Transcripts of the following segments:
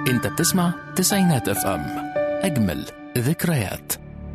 انت بتسمع تسعينات اف ام اجمل ذكريات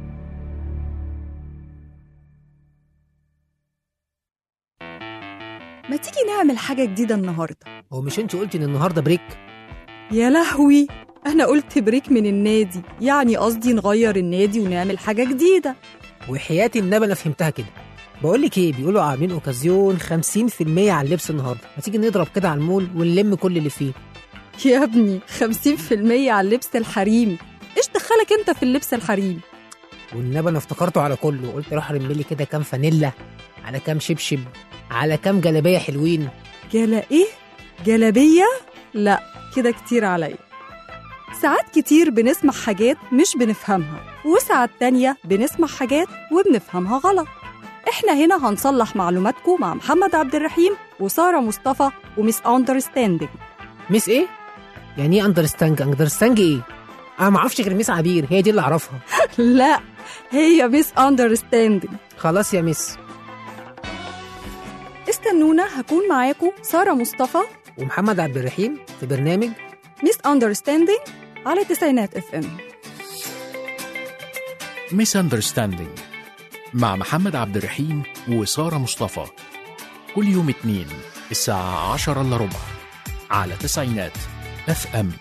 ما تيجي نعمل حاجة جديدة النهاردة هو مش انت قلتي ان النهارده بريك يا لهوي أنا قلت بريك من النادي يعني قصدي نغير النادي ونعمل حاجة جديدة وحياتي النبي انا فهمتها كده بقول لك ايه بيقولوا عاملين اوكازيون 50% على اللبس النهارده ما تيجي نضرب كده على المول ونلم كل اللي فيه يا ابني 50% على اللبس الحريمي إيش دخلك أنت في اللبس الحريمي والنبي انا افتكرته على كله قلت اروح ارم لي كده كام فانيلا على كام شبشب على كام جلابيه حلوين جلا إيه؟ جلابية؟ لا كده كتير عليا ساعات كتير بنسمع حاجات مش بنفهمها وساعات تانية بنسمع حاجات وبنفهمها غلط احنا هنا هنصلح معلوماتكم مع محمد عبد الرحيم وسارة مصطفى ومس اندرستاندينج ميس ايه يعني ايه اندرستانج اندرستانج ايه انا ما اعرفش غير ميس عبير هي دي اللي اعرفها لا هي مس اندرستاندينج خلاص يا ميس استنونا هكون معاكم سارة مصطفى ومحمد عبد الرحيم في برنامج مس اندرستاندينج على تسعينات اف ام ميس اندرستاندينج مع محمد عبد الرحيم وسارة مصطفى كل يوم اثنين الساعة عشرة إلا ربع على تسعينات اف ام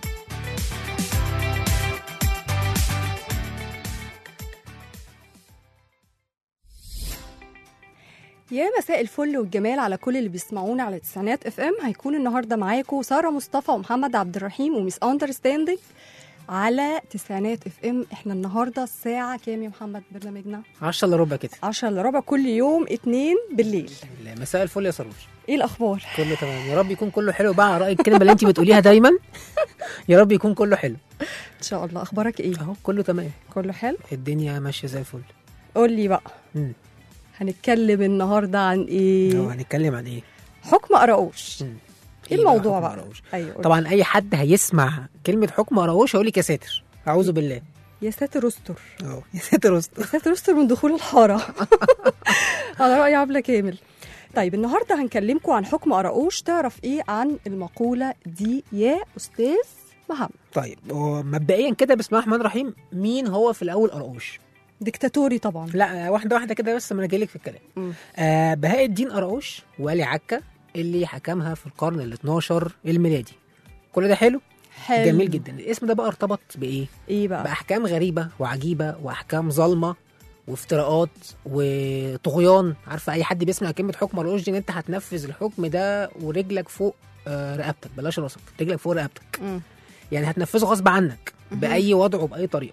يا مساء الفل والجمال على كل اللي بيسمعونا على تسعينات اف ام هيكون النهارده معاكم ساره مصطفى ومحمد عبد الرحيم وميس اندرستاندينج على تسعينات اف ام احنا النهارده الساعه كام يا محمد برنامجنا 10 الا ربع كده 10 الا ربع كل يوم اتنين بالليل مساء الفل يا سروج ايه الاخبار كله تمام يا رب يكون كله حلو بقى على راي الكلمه اللي انت بتقوليها دايما يا رب يكون كله حلو ان شاء الله اخبارك ايه اهو كله تمام كله حلو الدنيا ماشيه زي الفل قول لي بقى مم. هنتكلم النهارده عن هو ايه هنتكلم عن ايه حكم قراوش مم. ايه بقى الموضوع حكم بقى قراوش؟ ايوه قول. طبعا اي حد هيسمع كلمه حكم قراوش هيقول لك يا ساتر اعوذ بالله يا ساتر استر اه يا ساتر استر يا ساتر استر من دخول الحاره على راي عبله كامل طيب النهارده هنكلمكم عن حكم قراقوش تعرف ايه عن المقوله دي يا استاذ محمد طيب هو مبدئيا كده بسم الله الرحمن الرحيم مين هو في الاول قراوش ديكتاتوري طبعا لا واحده واحده كده بس ما انا جايلك في الكلام مم. آه بهاء الدين قراوش والي عكا اللي حكمها في القرن ال 12 الميلادي كل ده حلو حلو جميل جدا الاسم ده بقى ارتبط بايه ايه بقى باحكام غريبه وعجيبه واحكام ظالمه وافتراءات وطغيان عارفه اي حد بيسمع كلمه حكم قراوش دي ان انت هتنفذ الحكم ده ورجلك فوق آه رقبتك بلاش راسك رجلك فوق رقبتك مم. يعني هتنفذه غصب عنك باي وضع وباي طريقه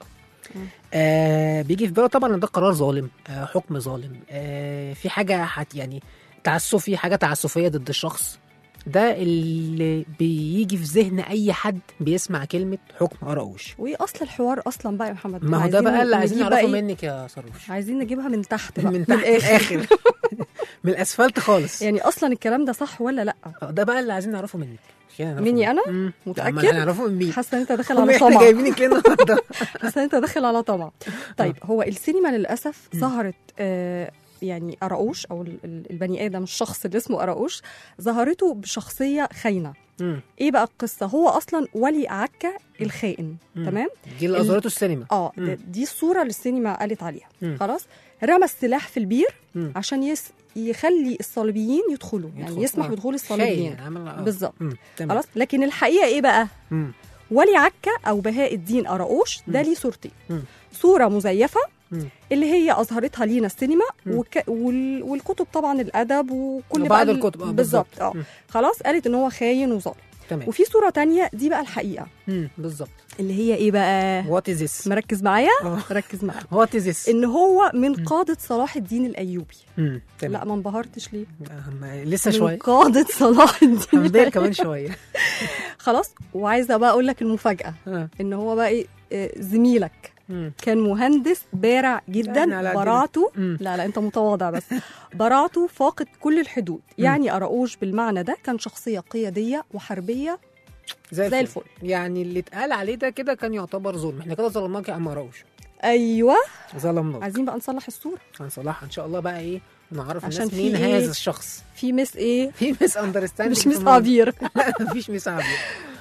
آه بيجي في باله طبعا ان ده قرار ظالم آه حكم ظالم آه في حاجه حت يعني تعسفي حاجه تعسفيه ضد الشخص ده اللي بيجي في ذهن اي حد بيسمع كلمه حكم قراوش وايه اصل الحوار اصلا بقى يا محمد ما هو ده بقى اللي عايزين نجيب بقى نعرفه إيه؟ منك يا صاروش عايزين نجيبها من تحت بقى من تحت الاخر من الاسفلت خالص يعني اصلا الكلام ده صح ولا لا آه، ده بقى اللي عايزين نعرفه منك خلينا نعرفه مني منك. أنا؟ مم. متأكد؟ أمال هنعرفه من مين حاسه ان انت داخل هم على احنا طمع جايبينك ليه النهارده بس انت داخل على طمع طيب هو السينما للاسف ظهرت آه يعني قراقوش او ال- ال- البني ادم الشخص اللي اسمه قراقوش ظهرته بشخصيه خاينه مم. ايه بقى القصه هو اصلا ولي عكا الخائن مم. تمام دي اللي ال- اظهرته السينما اه مم. ده- دي الصوره اللي السينما قالت عليها مم. خلاص رمى السلاح في البير مم. عشان يس يخلي الصليبيين يدخلوا يعني يدخل. يسمح آه. بدخول خاين الصليبيين يعني عمل آه. بالظبط. مم. تمام. خلاص لكن الحقيقه ايه بقى مم. ولي عكا او بهاء الدين قراقوش ده مم. ليه صورتين مم. صوره مزيفه مم. اللي هي اظهرتها لينا السينما مم. وك... وال... والكتب طبعا الادب وكل وبعض بقى ال- الكتب، آه، بالظبط بالظبط. اه مم. خلاص قالت ان هو خاين وظالم تمام وفي صوره تانية دي بقى الحقيقه مم. بالظبط اللي هي ايه بقى وات از ذس مركز معايا آه. ركز معايا وات از ذس ان هو من قاده صلاح الدين الايوبي تمام لا ما انبهرتش ليه آه، ما- لسه من شويه قاده صلاح الدين هنبدأ الأيوبي. كمان شويه خلاص وعايزه بقى اقول لك المفاجاه آه. ان هو بقى ايه آه، زميلك مم. كان مهندس بارع إحنا جدا على قدنا. براعته مم. لا لا انت متواضع بس براعته فاقت كل الحدود يعني قراقوش بالمعنى ده كان شخصيه قياديه وحربيه زي الفل يعني اللي اتقال عليه ده كده كان يعتبر ظلم احنا كده ظلمناك يا عم راوش ايوه ظلمناك عايزين بقى نصلح الصوره هنصلحها ان شاء الله بقى ايه ونعرف عشان الناس في مين إيه؟ هذا الشخص في مس ايه في ميس اندرستاندينج مش مس عبير لا مفيش ميس عبير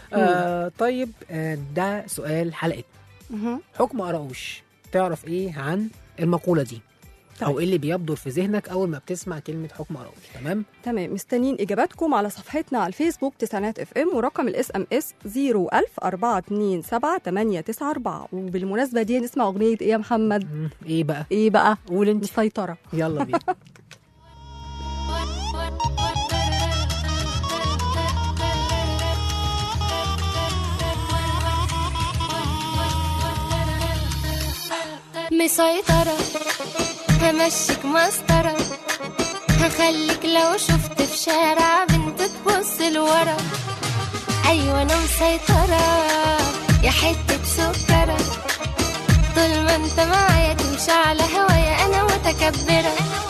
آه طيب آه ده سؤال حلقتنا مهم. حكم قراقوش تعرف ايه عن المقوله دي او طيب. ايه اللي بيبدر في ذهنك اول ما بتسمع كلمه حكم قراقوش تمام تمام مستنيين اجاباتكم على صفحتنا على الفيسبوك تسعينات اف ام ورقم الاس ام اس 010427894 وبالمناسبه دي نسمع اغنيه ايه يا محمد مم، ايه بقى ايه بقى قول انت مسيطره يلا بينا مسيطرة همشيك مسطرة هخليك لو شفت في شارع بنت تبص لورا أيوة أنا مسيطرة يا حتة سكرة طول ما انت معايا تمشي على هوايا أنا متكبرة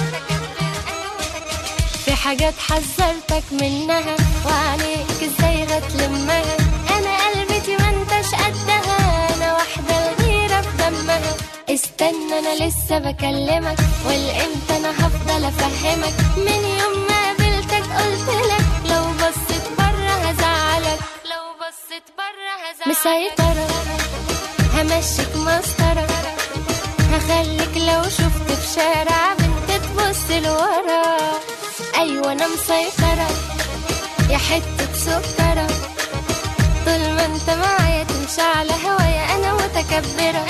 في حاجات حذرتك منها وعليك ازاي هتلمها انا قلبتي ما انتش قدها انا واحدة الغيرة في دمها استنى انا لسه بكلمك والامتى انا هفضل افهمك من يوم ما قابلتك قلت لك لو بصيت بره هزعلك لو بصيت بره هزعلك مسيطرة همشيك مسطرة هخليك لو شفت في شارع بنت تبص لورا ايوه انا مسيطرة يا حتة سكرة طول ما انت معايا تمشي على هوايا انا متكبرة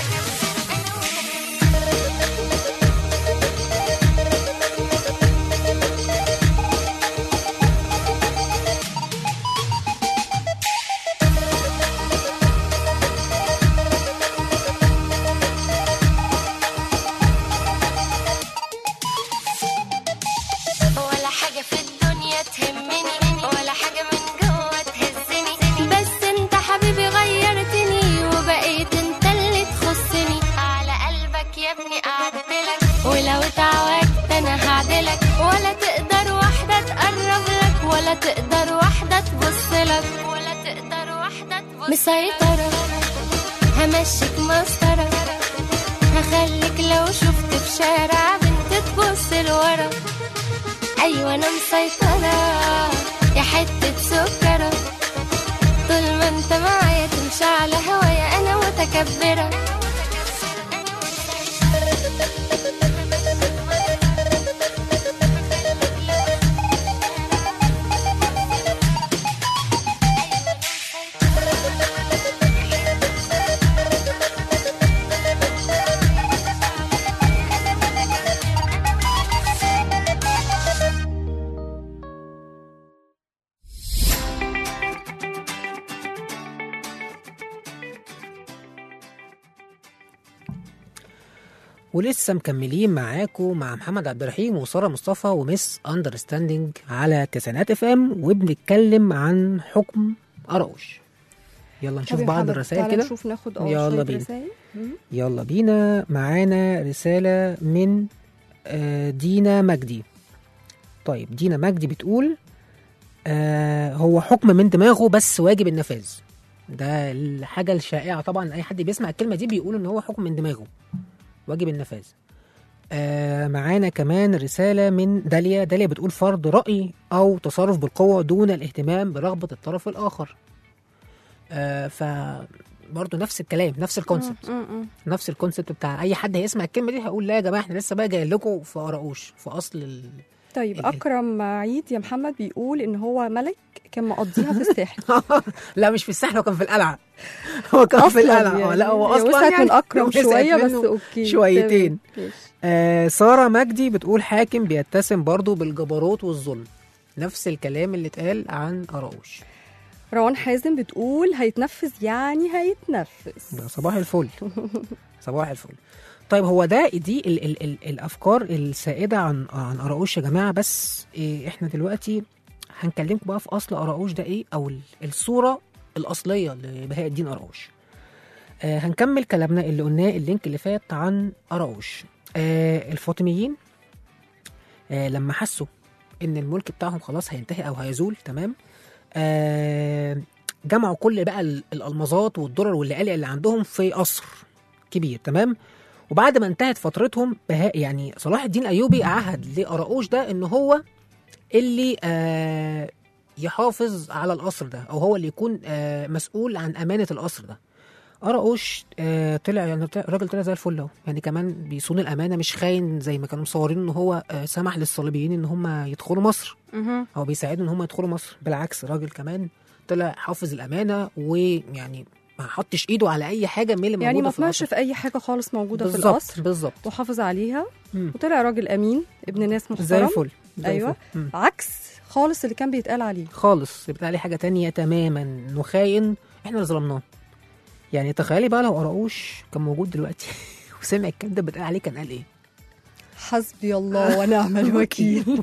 ولا حاجة في الدنيا تهمني ولا حاجة من جوه تهزني بس انت حبيبي غيرتني وبقيت انت اللي تخصني على قلبك يا ابني قعدتلك ولو اتعودت انا هعدلك ولا تقدر واحدة تقرب لك ولا تقدر واحدة تبص لك ولا تقدر واحدة تبص مسيطرة همشيك مسطرة هخليك لو شفت في شارع بنت تبص لورا ايوه انا مسيطرة يا حتة سكرة طول ما انت معايا تمشي على هوايا انا متكبرة ولسه مكملين معاكم مع محمد عبد الرحيم وساره مصطفى ومس اندرستاندينج على تسعينات اف ام وبنتكلم عن حكم قراقوش يلا نشوف طب يا بعض محمد، الرسائل تعالى كده نشوف ناخد اه يلا شوية بينا. رسايل. مم. يلا بينا معانا رسالة من آه، دينا مجدي طيب دينا مجدي بتقول آه هو حكم من دماغه بس واجب النفاذ ده الحاجة الشائعة طبعا أي حد بيسمع الكلمة دي بيقول إن هو حكم من دماغه واجب النفاذ آه معانا كمان رسالة من داليا داليا بتقول فرض رأي أو تصرف بالقوة دون الاهتمام برغبة الطرف الآخر آه ف برضه نفس الكلام نفس الكونسبت مم، مم. نفس الكونسيبت بتاع اي حد هيسمع الكلمه دي هيقول لا يا جماعه احنا لسه بقى جايين لكم في قراقوش في اصل ال... طيب ال- اكرم عيد يا محمد بيقول ان هو ملك كان مقضيها في الساحل لا مش في الساحل هو كان في القلعه هو كان في أصلاً القلعه يعني. آه، لا هو هي اصلا وسعت يعني من اكرم وسعت شويه بس منه اوكي شويتين. تمام. ماشي. آه ساره مجدي بتقول حاكم بيتسم برضه بالجبروت والظلم نفس الكلام اللي اتقال عن قراقوش روان حازم بتقول هيتنفذ يعني هيتنفذ ده صباح الفل صباح الفل طيب هو ده دي ال ال ال الافكار السائده عن عن قراقوش يا جماعه بس إيه احنا دلوقتي هنكلمكم بقى في اصل قراقوش ده ايه او ال- الصوره الاصليه لبهاء الدين قراقوش آه هنكمل كلامنا اللي قلناه اللينك اللي فات عن قراقوش آه الفاطميين آه لما حسوا ان الملك بتاعهم خلاص هينتهي او هيزول تمام آه جمعوا كل بقى ال- الالمازات والدرر واللآلئ اللي عندهم في قصر كبير تمام وبعد ما انتهت فترتهم بهاء يعني صلاح الدين الايوبي عهد لقراقوش ده ان هو اللي آه يحافظ على القصر ده او هو اللي يكون آه مسؤول عن امانه القصر ده قرقوش آه طلع يعني طلع- الراجل طلع زي الفل اهو يعني كمان بيصون الامانه مش خاين زي ما كانوا مصورين ان هو آه سمح للصليبيين ان هم يدخلوا مصر مهم. هو بيساعدهم ان هم يدخلوا مصر بالعكس الراجل كمان طلع حافظ الامانه ويعني ما حطش ايده على اي حاجه من اللي موجوده يعني ما في طمعش القصر. في اي حاجه خالص موجوده في بالظبط القصر بالظبط وحافظ عليها مم. وطلع راجل امين ابن ناس زي محترم الفل زي أيوة. الفل. مم. عكس خالص اللي كان بيتقال عليه خالص بيتقال عليه حاجه تانية تماما انه خاين احنا اللي ظلمناه يعني تخيلي بقى لو قراقوش كان موجود دلوقتي وسمع الكلام ده بيتقال عليه كان قال ايه حسبي الله ونعم الوكيل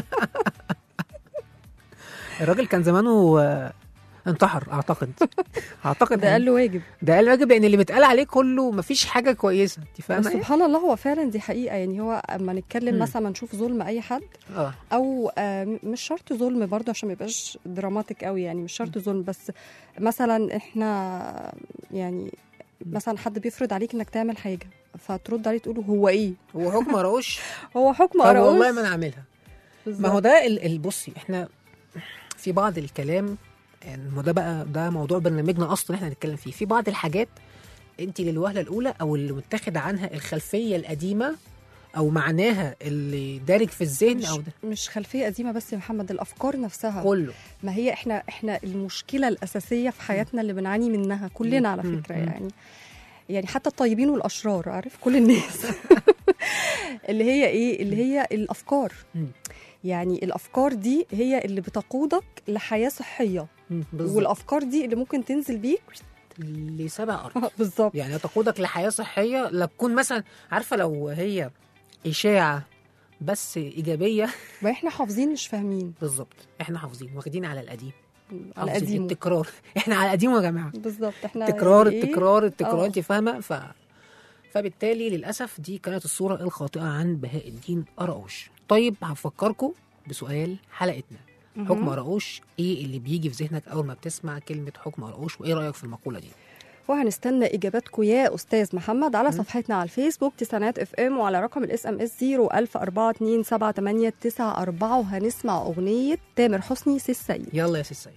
الراجل كان زمانه آه، انتحر اعتقد اعتقد ده قال له واجب ده قال واجب لان اللي بيتقال عليه كله مفيش حاجه كويسه انت بس فاهمه إيه؟ سبحان الله هو فعلا دي حقيقه يعني هو اما نتكلم مم. مثلا ما نشوف ظلم اي حد اه او آه، مش شرط ظلم برضه عشان ما يبقاش دراماتيك قوي يعني مش شرط ظلم بس مثلا احنا يعني مثلا حد بيفرض عليك انك تعمل حاجه فترد عليه تقول له هو ايه هو حكم قراقوش هو حكم طب قراقوش والله ما انا عاملها بالظبط. ما هو ده ال- ال- بصي احنا في بعض الكلام يعني ما ده بقى ده موضوع برنامجنا اصلا احنا هنتكلم فيه في بعض الحاجات انت للوهله الاولى او اللي متاخد عنها الخلفيه القديمه او معناها اللي دارج في الذهن او مش, ده مش خلفيه قديمه بس يا محمد الافكار نفسها كله ما هي احنا احنا المشكله الاساسيه في حياتنا اللي بنعاني منها كلنا على مم. فكره مم. يعني يعني حتى الطيبين والاشرار عارف كل الناس اللي هي ايه اللي هي الافكار مم. يعني الافكار دي هي اللي بتقودك لحياه صحيه مم، بالظبط والافكار دي اللي ممكن تنزل بيك لسبع ارض بالظبط يعني تقودك لحياه صحيه لا تكون مثلا عارفه لو هي اشاعه بس ايجابيه ما احنا حافظين مش فاهمين بالظبط احنا حافظين واخدين على القديم على حافظين قديمه التكرار احنا على قديمه يا جماعه بالظبط احنا تكرار يعني إيه؟ التكرار التكرار آه. انت فاهمه ف فبالتالي للاسف دي كانت الصوره الخاطئه عن بهاء الدين قراقوش طيب هفكركم بسؤال حلقتنا مهم. حكم قراقوش ايه اللي بيجي في ذهنك اول ما بتسمع كلمه حكم قراقوش وايه رايك في المقوله دي وهنستنى اجاباتكم يا استاذ محمد على صفحتنا على الفيسبوك تسعينات اف ام وعلى رقم الاس ام اس 010427894 وهنسمع اغنيه تامر حسني سي السيد يلا يا سي السيد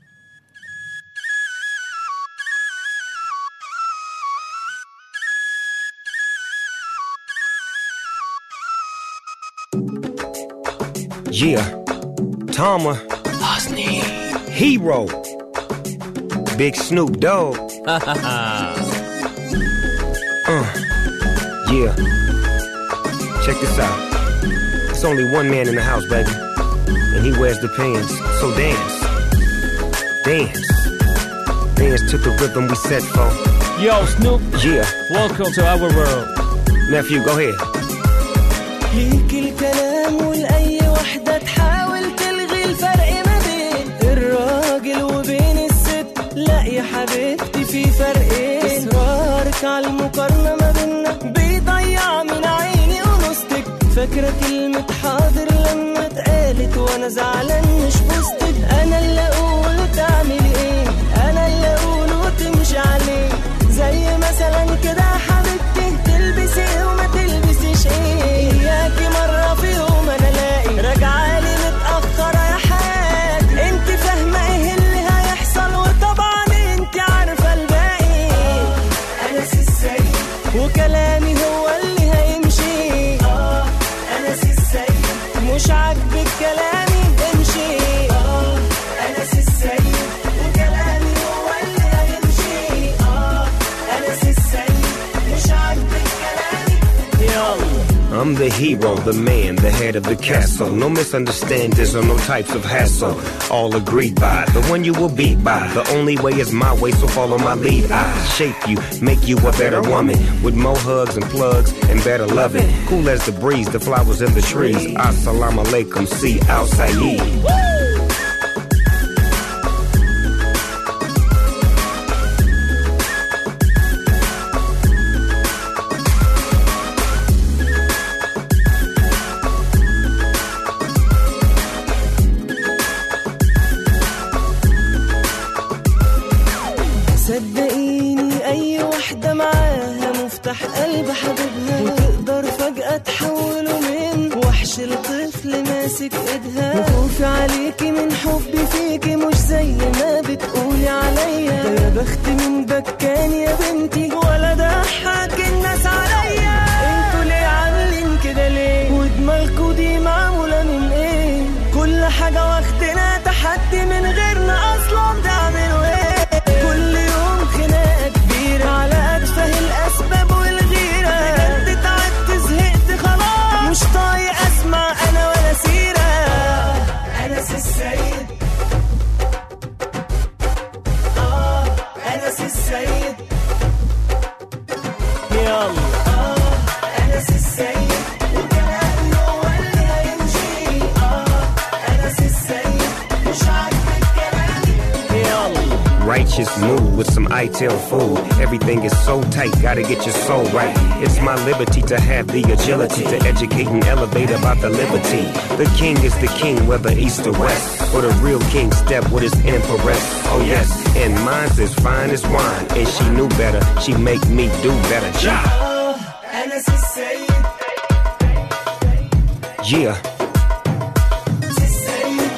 Yeah. Tama. Hero. Big Snoop Dogg. uh. Yeah. Check this out. It's only one man in the house, baby. And he wears the pants. So dance. Dance. Dance to the rhythm we set for. Yo, Snoop, Yeah. welcome to our world. Nephew, go ahead. ليك الكلام ولأي وحدة تحاول تلغي الفرق ما بين الراجل وبين الست لا يا حبيبتي في فرقين إصرارك على المقارنة ما بينا بيضيع من عيني ونصتك فاكرة كلمة حاضر لما اتقالت وأنا زعلان مش بوستك أنا اللي أقول وتعمل إيه أنا اللي أقول وتمشي عليه زي مثلا كده يا حبيبتي تلبسي ايه وما تلبسيش ايه اياكي مرة في يوم انا الاقي راجعالي متأخرة يا حياتي انت فاهمة ايه اللي هيحصل وطبعا انت عارفة الباقي انا سي السيد وكلامي هو اللي هيمشي اه انا سي السيد مش عاجبك كلامي امشي اه انا سي السيد وكلامي هو اللي هيمشي اه انا سي السيد مش عاجبك كلامي يلا I'm the hero, the man, the head of the castle. No misunderstandings or no types of hassle. All agreed by the one you will beat by. The only way is my way, so follow my lead. I shape you, make you a better woman with more hugs and plugs and better loving. Cool as the breeze, the flowers in the trees. Assalamu alaikum, see outside. صدقيني اي واحدة معاها مفتاح قلب حبيبها وتقدر فجأة تحوله من وحش لطفل ماسك ايدها وخوفي عليكي من حبي فيها واخدنا تحدي من غيرنا اصلا تعملوا ايه كل يوم خناقه كبيره على اتفه الاسباب والغيره بجد تعبت زهقت خلاص مش طايق اسمع انا ولا سيره انس السيد اه انس السيد يلا اه انس السيد وكلامي هو اللي هيمشي اه انس السيد مش عاجبك كلامي يلا Righteous mood with some ITIL food. Everything is so tight, gotta get your soul right. It's my liberty to have the agility to educate and elevate about the liberty. The king is the king, whether east or west. Or the real king step with his empress. Oh yes, and mine's as fine as wine. And she knew better, she make me do better. Ja! اه انس السيد Yeah. السيد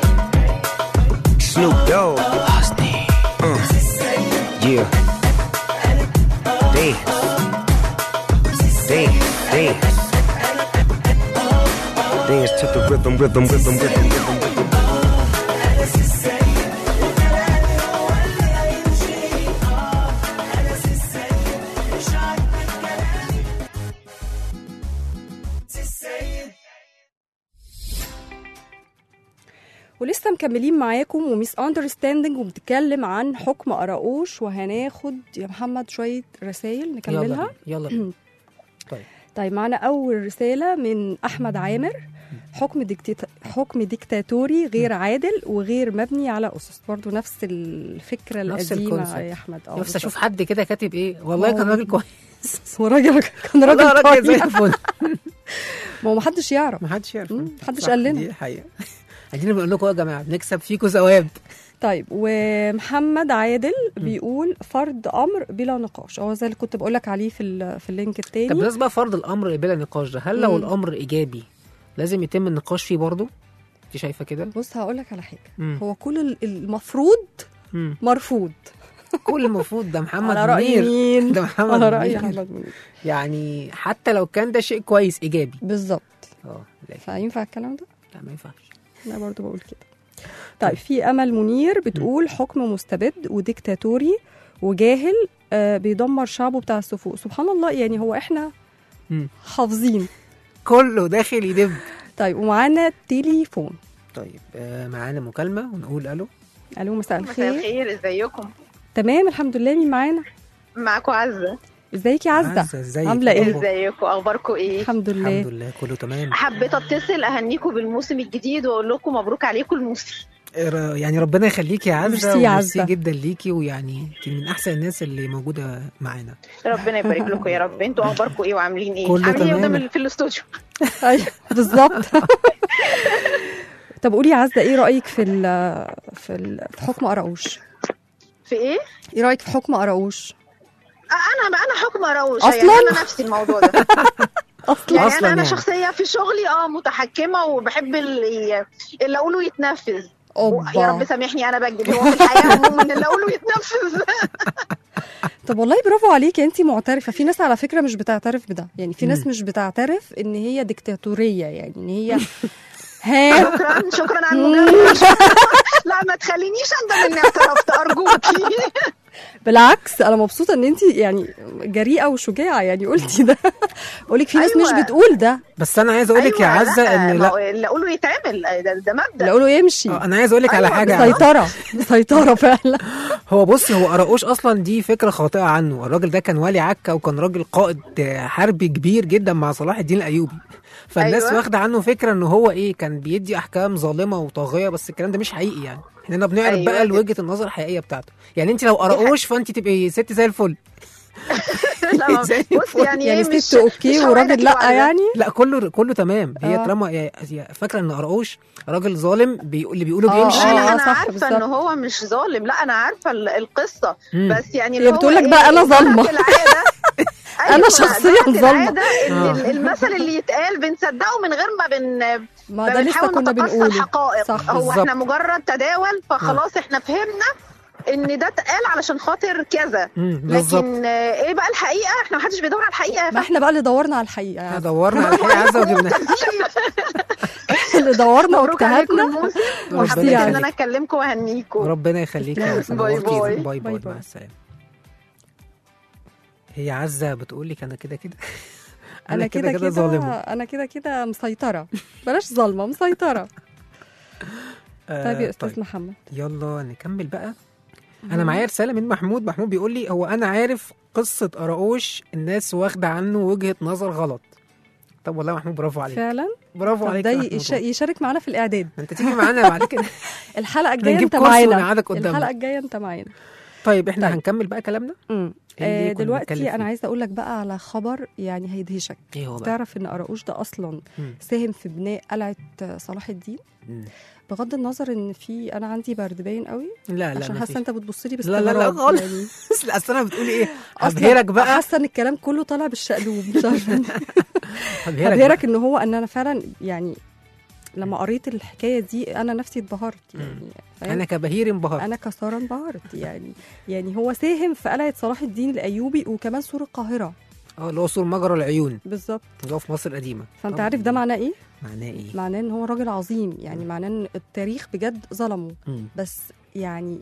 Snoop Dogg. Uh. Yeah. Dance. Dance. Dance. Dance to the rhythm, rhythm, rhythm, rhythm, rhythm, rhythm. انس السيد وكلامي هو اللي هيمشي اه انس السيد مش عاجبك كلامي السيد ولسه مكملين معاكم وميس اندرستاندنج وبنتكلم عن حكم قراقوش وهناخد يا محمد شويه رسائل نكملها يلا بينا. يلا طيب طيب معانا اول رساله من احمد عامر حكم ديكتات... حكم ديكتاتوري غير عادل وغير مبني على اسس برضو نفس الفكره نفس القديمه الكونسيبت. يا احمد اه نفسي اشوف بالظبط. حد كده كاتب ايه والله كان آه. راجل كويس هو راجل كان والله راجل راجل زي طيب. الفل ما هو محدش يعرف ما حدش يعرف مم، محدش صح، قال لنا. دي حقيقه عايزين بنقول لكم يا جماعه بنكسب فيكم ثواب طيب ومحمد عادل بيقول فرض امر بلا نقاش هو زي اللي كنت بقول لك عليه في ال- في اللينك طب التاني بالنسبه فرض الامر بلا نقاش ده هل لو مم. الامر ايجابي لازم يتم النقاش فيه برضه انت شايفه كده بص هقول لك على حاجه مم. هو كل ال- المفروض مم. مرفوض كل المفروض ده محمد على راي منير مين ده محمد على راي منير. محمد منير يعني حتى لو كان ده شيء كويس ايجابي بالظبط اه لكن فينفع الكلام ده لا ما ينفعش انا برضو بقول كده طيب في امل منير بتقول حكم مستبد وديكتاتوري وجاهل آه بيدمر شعبه بتاع السفوق سبحان الله يعني هو احنا مم. حافظين كله داخل يدب طيب ومعانا تليفون طيب آه معانا مكالمه ونقول الو الو مساء مساء الخير الخير ازيكم تمام الحمد لله مين معانا معاكم عزة ازيك يا عزه عزة، ازيك؟ عامله ايه أخبارك؟ ازيكم اخباركم ايه الحمد لله الحمد لله كله تمام حبيت اتصل اهنيكم بالموسم الجديد واقول لكم مبروك عليكم الموسم ر- يعني ربنا يخليكي يا عزه ميرسي يا وميرسي عزة. جدا ليكي ويعني انت من احسن الناس اللي موجوده معانا ربنا يبارك لكم يا رب انتوا اخباركم ايه وعاملين ايه كله عاملين ايه تمام. قدام ال- في الاستوديو ايوه بالظبط طب قولي يا عزه ايه رايك في ال في ال في حكم قراقوش في ايه ايه رايك في حكم قراقوش آه، انا انا حكم روش أصلاً؟ يعني انا نفسي الموضوع ده اصلا يعني أصلاً انا انا يعني. شخصيه في شغلي اه متحكمه وبحب اللي, اللي اقوله يتنفذ يا رب اوبا سامحني انا بكذب هو في الحياه عموما اللي اقوله يتنفذ طب والله برافو عليكي انت معترفه في ناس على فكره مش بتعترف بده يعني في ناس مم. مش بتعترف ان هي ديكتاتوريه يعني ان هي ها شكرا شكرا على المجامله لا ما تخلينيش اندم اني اعترفت ارجوكي بالعكس انا مبسوطه ان انت يعني جريئه وشجاعه يعني قلتي ده بقولك في ناس أيوة. مش بتقول ده بس انا عايز اقول لك يا أيوة، عزه لا، ان ما لا هو اللي اقوله يتعمل ده, ده مبدا اللي اقوله يمشي آه، انا عايز اقول لك على أيوة، حاجه سيطره سيطره فعلا هو بصي هو قراقوش اصلا دي فكره خاطئه عنه الراجل ده كان والي عكا وكان راجل قائد آه، حربي كبير جدا مع صلاح الدين الايوبي فالناس أيوة. واخده عنه فكره ان هو ايه كان بيدي احكام ظالمه وطاغيه بس الكلام ده مش حقيقي يعني احنا بنعرض أيوة بقى كده. لوجهه النظر الحقيقيه بتاعته يعني انت لو قراقوش فانت تبقي ست زي الفل لا ما- زي بص الفل. يعني يعني ايه مش ست اوكي مش وراجل هوعدك لا الوعد ده. يعني لا كله كله تمام هي آه. طالما هي- هي فاكره ان قراقوش راجل ظالم بي... اللي بيقوله آه، بيمشي آه. انا انا صح، عارفه بالظبط. ان هو مش ظالم لا انا عارفه ال- القصه مم. بس يعني هي اللي هو بتقول لك إيه، بقى أنا طلعت ظالمة. العادة. أنا أيوة، شخصياً طلعت ظالمة. العادة ان آه. ال- المثل اللي يتقال بنصدقه من غير ما بن ما ده لسه بنحاول كنا نتقصى بنقوله الحقائق صح هو بالظبط. احنا مجرد تداول فخلاص احنا فهمنا ان ده اتقال علشان خاطر كذا مم، بالظبط لكن آه، ايه بقى الحقيقه احنا محدش بيدور على الحقيقه ما احنا بقى اللي دورنا على الحقيقه احنا دورنا على الحقيقه عزه وجبناها اللي دورنا مبروك عليكم واجتهدنا الموسم ربنا وحبيت ان يخليك. انا اكلمكم واهنيكم ربنا يخليك يا عزه باي نورتينا. باي. باي باي باي مع باي. السلامه هي عزه بتقول لك انا كده كده انا كده كده ظالمه انا كده كده مسيطره بلاش ظالمه مسيطره آه، طيب يا استاذ محمد يلا نكمل بقى انا معايا رساله من محمود محمود بيقول لي هو انا عارف قصه قراقوش الناس واخده عنه وجهه نظر غلط طب والله يا محمود برافو عليك فعلا برافو طب عليك ده يا محمود يش- يشارك معانا في الاعداد انت تيجي معانا بعد كده الحلقه الجايه نجيب انت كرسي معانا ونقعدك قدامنا. الحلقه الجايه انت معانا طيب احنا طيب. هنكمل بقى كلامنا امم إيه اللي آه كنا بنتكلم دلوقتي فيه؟ انا عايزه اقول لك بقى على خبر يعني هيدهشك ايه هو بقى تعرف ان قراقوش ده اصلا مم. ساهم في بناء قلعه صلاح الدين مم. بغض النظر ان في انا عندي برد باين قوي لا لا عشان مفيش. حاسه انت بتبص لي لا لا لا باستغراب خالص يعني اصل انا بتقولي ايه أصلاً هبهرك بقى حاسه ان الكلام كله طالع بالشقلوب مش عارفه هبهرك بقى. هبهرك ان هو ان انا فعلا يعني لما قريت الحكايه دي انا نفسي اتبهرت يعني فاهم؟ انا كبهير انبهرت انا كساره انبهرت يعني يعني هو ساهم في قلعه صلاح الدين الايوبي وكمان سور القاهره اه اللي هو سور مجرى العيون بالظبط اللي هو في مصر القديمه فانت طب عارف ده معناه ايه معناه ايه معناه ان هو راجل عظيم يعني معناه ان التاريخ بجد ظلمه مم. بس يعني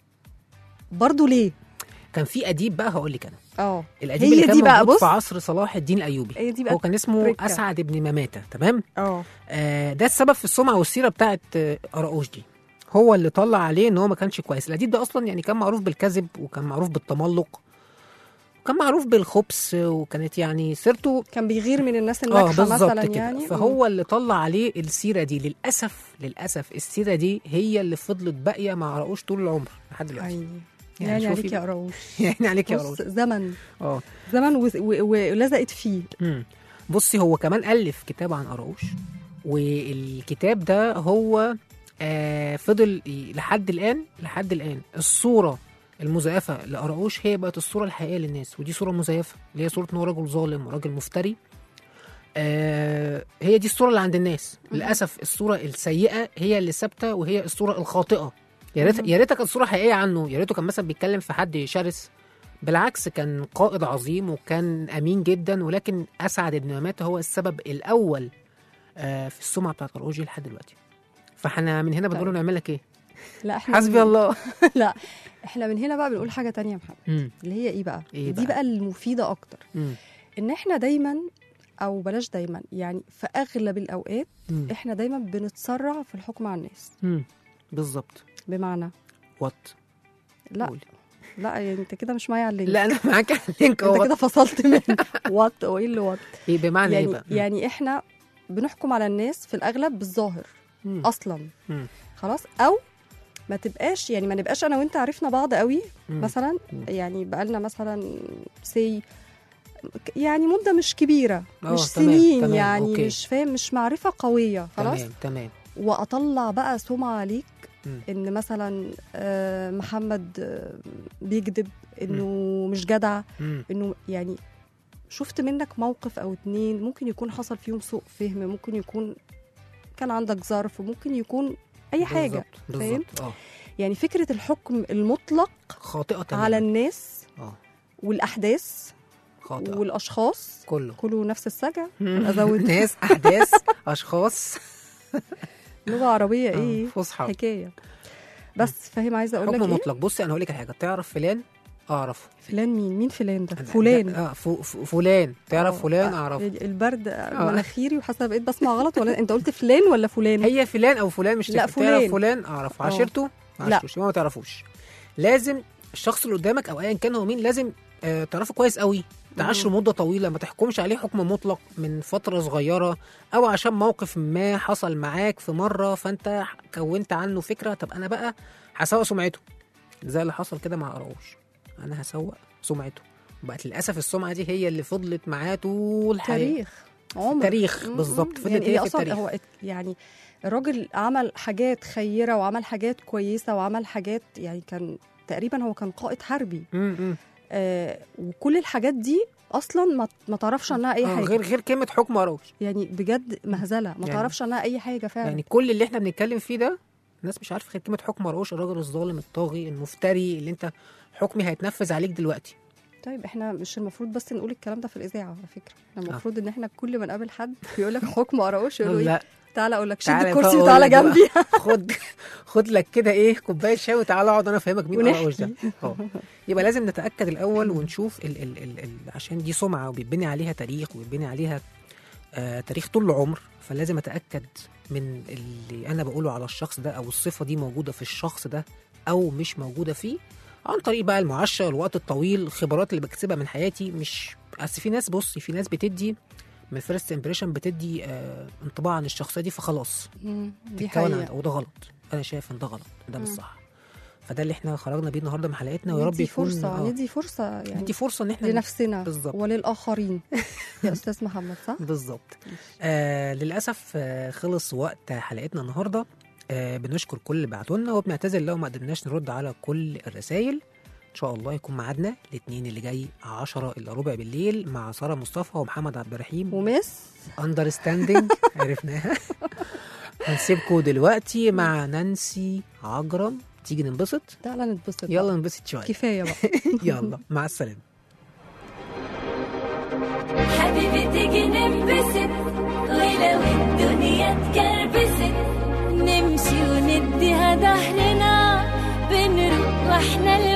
برضه ليه كان في اديب بقى هقول لك انا اه الاديب هي اللي كان دي بقى موجود بص في عصر صلاح الدين الايوبي هي دي بقى هو كان اسمه تركة. اسعد بن مماته تمام اه آه ده السبب في السمعه والسيره بتاعت آه، قراقوش دي هو اللي طلع عليه ان هو ما كانش كويس الاديب ده اصلا يعني كان معروف بالكذب وكان معروف بالتملق وكان معروف بالخبث وكانت يعني سيرته كان بيغير من الناس اه الناجحه بالظبط مثلا كده يعني فهو اللي طلع عليه السيره دي للاسف للاسف السيره دي هي اللي فضلت باقيه مع قراقوش طول العمر لحد دلوقتي عيني يعني يعني شوفي عليك يا بقى. قراوش يعني عليك يا بص قراقوش زمن اه زمن و- و- ولزقت فيه مم. بصي هو كمان ألف كتاب عن قراقوش والكتاب ده هو آه فضل ي- لحد الآن لحد الآن الصورة المزيفة لقراقوش هي بقت الصورة الحقيقية للناس ودي صورة مزيفة اللي هي صورة إن هو راجل ظالم وراجل مفتري آه هي دي الصورة اللي عند الناس للأسف الصورة السيئة هي اللي ثابتة وهي الصورة الخاطئة يا ريت يا ريتها كانت صورة حقيقية عنه يا ريته كان مثلا بيتكلم في حد شرس بالعكس كان قائد عظيم وكان امين جدا ولكن اسعد بن مماته هو السبب الاول آه، في السمعه بتاعت قراقوش لحد دلوقتي فاحنا من هنا بنقول له طيب. نعمل لك ايه لا احنا حسبي الله لا احنا من هنا بقى بنقول حاجه تانية يا محمد مم. اللي هي ايه بقى إيه دي بقى؟ بقى المفيده اكتر مم. ان احنا دايما او بلاش دايما يعني في اغلب الاوقات مم. احنا دايما بنتسرع في الحكم على الناس مم. بالظبط بمعنى وات لا قولي. لا يعني انت كده مش معايا على اللينك لا انا معاك على اللينك انت هو كده فصلت من وات وايه اللي وات ايه بمعنى ايه يعني بقى يعني احنا بنحكم على الناس في الاغلب بالظاهر مم. اصلا مم. خلاص او ما تبقاش يعني ما نبقاش انا وانت عرفنا بعض قوي مم. مثلا مم. يعني بقالنا مثلا سي يعني مده مش كبيره آه، مش تمام، سنين تمام، يعني أوكي. مش فاهم مش معرفه قويه خلاص تمام تمام واطلع بقى سمعه عليك مم. ان مثلا آه، محمد آه، بيكذب انه مش جدع مم. انه يعني شفت منك موقف او اتنين ممكن يكون حصل فيهم سوء فهم ممكن يكون كان عندك ظرف ممكن يكون اي حاجه بالظبط فاهم بالظبط اه يعني فكره الحكم المطلق خاطئه تماما على الناس اه والاحداث خاطئه والاشخاص كله كله نفس السجع ازود ناس احداث اشخاص لغه عربيه آه، ايه فصحى حكايه بس فاهم عايزه اقول لك حكم ايه مطلق بصي انا هقول لك على حاجه تعرف فلان اعرفه فلان مين مين فلان ده لا، فلان لا، اه ف- ف- فلان تعرف آه، فلان آه، اعرفه البرد مناخيري وحاسه بقيت بسمع غلط ولا انت قلت فلان ولا فلان هي فلان او فلان مش لا، تفرق. تعرف فلان. فلان اعرفه آه. عشرته ما لا. عشرتوش يبقى ما تعرفوش لازم الشخص اللي قدامك او ايا كان هو مين لازم آه تعرفه كويس قوي تعاشره مده طويله ما تحكمش عليه حكم مطلق من فتره صغيره او عشان موقف ما حصل معاك في مره فانت كونت عنه فكره طب انا بقى هسوق سمعته زي اللي حصل كده مع قراوش انا هسوق سمعته بقت للاسف السمعه دي هي اللي فضلت معاه طول الحياه تاريخ عمر تاريخ مم، بالظبط مم. فضلت يعني هي هي في اصلا التاريخ هو ات- يعني الراجل عمل حاجات خيره وعمل حاجات كويسه وعمل حاجات يعني كان تقريبا هو كان قائد حربي م- م. آه وكل الحاجات دي اصلا ما, ما تعرفش عنها اي آه، حاجه غير غير كلمه حكم قراوش يعني بجد مهزله ما يعني- تعرفش عنها اي حاجه فعلا يعني كل اللي احنا بنتكلم فيه ده الناس مش عارفه غير كلمه حكم مرقوش الراجل الظالم الطاغي المفتري اللي انت حكمي هيتنفذ عليك دلوقتي طيب احنا مش المفروض بس نقول الكلام ده في الاذاعه على فكره احنا المفروض ان احنا كل ما نقابل حد يقول لك حكم قراوش يقول له ايه لا تعالى اقول لك شد تعالى الكرسي بقى وتعالى أقول لك جنبي بقى. خد خد لك كده ايه كوبايه شاي وتعالى اقعد انا افهمك مين ونحكي. قراوش ده اه يبقى لازم نتاكد الاول ونشوف ال ال ال ال عشان دي سمعه وبيتبني عليها تاريخ وبيتبني عليها آه تاريخ طول العمر فلازم اتاكد من اللي انا بقوله على الشخص ده او الصفه دي موجوده في الشخص ده او مش موجوده فيه عن طريق بقى المعاشره الوقت الطويل الخبرات اللي بكتسبها من حياتي مش اصل في ناس بصي في ناس بتدي من فيرست امبريشن بتدي آه انطباع عن الشخصيه دي فخلاص مم، دي تتكون عن حقيقه وده غلط انا شايف ان ده غلط ده مش مم. صح فده اللي احنا خرجنا بيه النهارده من حلقتنا ويا رب ندي يكون فرصه آه، ندي فرصه يعني ندي فرصه ان احنا لنفسنا بالظبط. وللاخرين يا استاذ محمد صح بالظبط آه للاسف آه خلص وقت حلقتنا النهارده آه بنشكر كل اللي بعتوا لنا وبنعتذر لو ما قدرناش نرد على كل الرسائل ان شاء الله يكون ميعادنا الاثنين اللي جاي 10 الا ربع بالليل مع ساره مصطفى ومحمد عبد الرحيم ومس اندرستاندينج عرفناها هنسيبكم دلوقتي مع نانسي عجرم تيجي ننبسط تعالى نتبسط يلا بقى. ننبسط شويه كفايه بقى يلا مع السلامه حبيبي تيجي ننبسط ولو الدنيا اتكربست نمشي ونديها ظهرنا بنروح واحنا